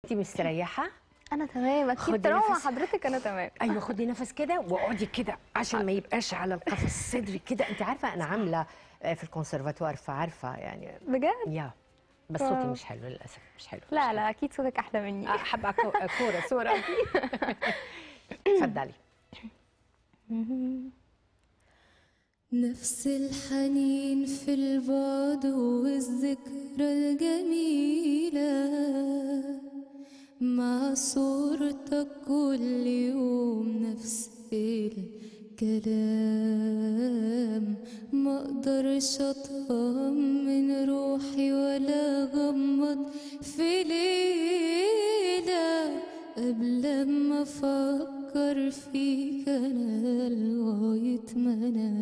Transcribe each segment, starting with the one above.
انت مستريحه انا تمام خدي اكيد طالما مع نفس. حضرتك انا تمام ايوه خدي نفس كده واقعدي كده عشان ما يبقاش على القفص الصدري كده انت عارفه انا عامله آه، في الكونسرفاتوار فعارفه يعني بجد يا بس صوتي واو. مش حلو للاسف مش حلو مش لا حلو. لا اكيد صوتك احلى مني آه، حابه كو- كوره صوره اتفضلي نفس الحنين في البعد والذكرى الجميلة مع صورتك كل يوم نفس الكلام ما اقدرش اطمن روحي ولا اغمض في ليلة قبل ما افكر فيك انا لغاية ما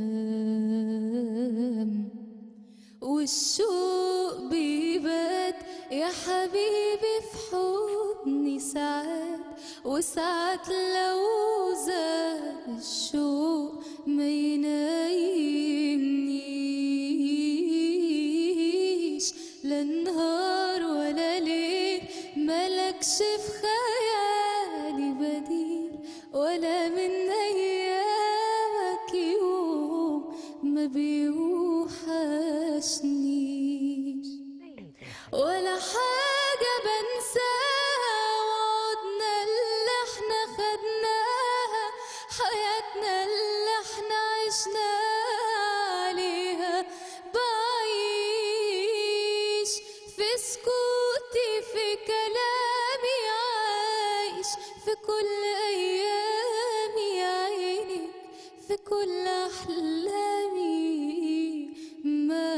انام والشوق بيبات يا حبيبي في حضني ساعات وساعات لو زاد الشوق ما ينايمنيش لا نهار ولا ليل ملكش في خيالي بديل ولا من ايامك يوم ما بيوحشنيش ولا حاجة بنساها وعودنا اللي احنا خدناها حياتنا اللي احنا عشناها عليها بعيش في سكوتي في كلامي عايش في كل أيامي عينك في كل أحلامي ما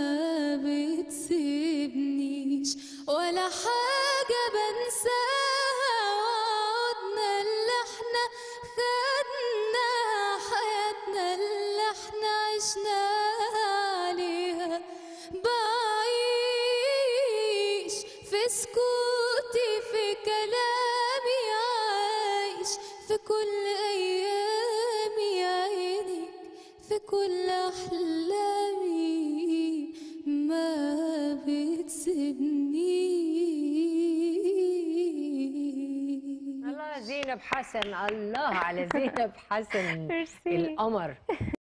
بتسيبنيش ولا حاجة بنساها وعودنا اللي احنا خدناها حياتنا اللي احنا عشناها عليها بعيش في سكوتي في كلامي عايش في كل أيامي عينك في كل أحلامي ما بتسيبنيش الله زينب حسن الله على زينب حسن ميرسي. القمر